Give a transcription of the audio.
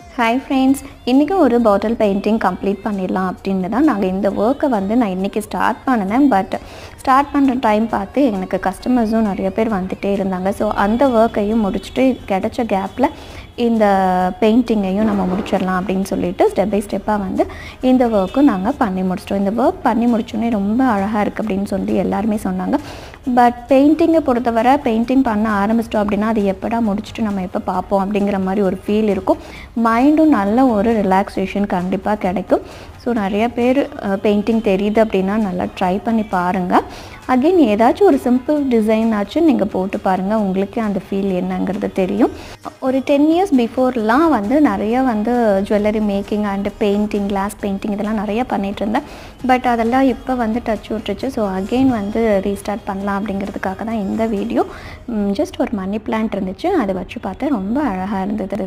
hi friends இன்றைக்கி ஒரு பாட்டில் painting complete பண்ணிடலாம் அப்படின்னு தான் நாங்கள் இந்த ஒர்க்கை வந்து நான் இன்றைக்கி ஸ்டார்ட் பண்ணினேன் பட் ஸ்டார்ட் பண்ணுற டைம் பார்த்து எனக்கு கஸ்டமர்ஸும் நிறைய பேர் வந்துகிட்டே இருந்தாங்க ஸோ அந்த ஒர்க்கையும் முடிச்சுட்டு கிடைச்ச கேப்பில் இந்த பெயிண்டிங்கையும் நம்ம முடிச்சிடலாம் அப்படின்னு சொல்லிட்டு ஸ்டெப் பை ஸ்டெப்பாக வந்து இந்த ஒர்க்கும் நாங்கள் பண்ணி முடிச்சிட்டோம் இந்த ஒர்க் பண்ணி முடிச்சோடனே ரொம்ப அழகாக இருக்குது அப்படின்னு சொல்லி எல்லாருமே சொன்னாங்க பட் பெயிண்டிங்கை பொறுத்தவரை பெயிண்டிங் பண்ண ஆரம்பிச்சிட்டோம் அப்படின்னா அது எப்படா முடிச்சுட்டு நம்ம எப்போ பார்ப்போம் அப்படிங்கிற மாதிரி ஒரு ஃபீல் இருக்கும் மைண்டும் நல்ல ஒரு ரிலாக்ஸேஷன் கண்டிப்பாக கிடைக்கும் ஸோ நிறைய பேர் பெயிண்டிங் தெரியுது அப்படின்னா நல்லா ட்ரை பண்ணி பாருங்கள் அகெயின் ஏதாச்சும் ஒரு சிம்பிள் டிசைன் ஆச்சும் நீங்கள் போட்டு பாருங்கள் உங்களுக்கே அந்த ஃபீல் என்னங்கிறது தெரியும் ஒரு டென் இயர்ஸ் பிஃபோர்லாம் வந்து நிறைய வந்து jewellery making and painting glass painting இதெல்லாம் நிறைய பண்ணிகிட்டு இருந்தேன் பட் அதெல்லாம் இப்போ வந்து டச் விட்டுருச்சு ஸோ அகெயின் வந்து ரீஸ்டார்ட் பண்ணலாம் அப்படிங்கிறதுக்காக தான் இந்த வீடியோ ஜஸ்ட் ஒரு மணி பிளான்ட் இருந்துச்சு அதை வச்சு பார்த்தேன் ரொம்ப அழகாக இருந்தது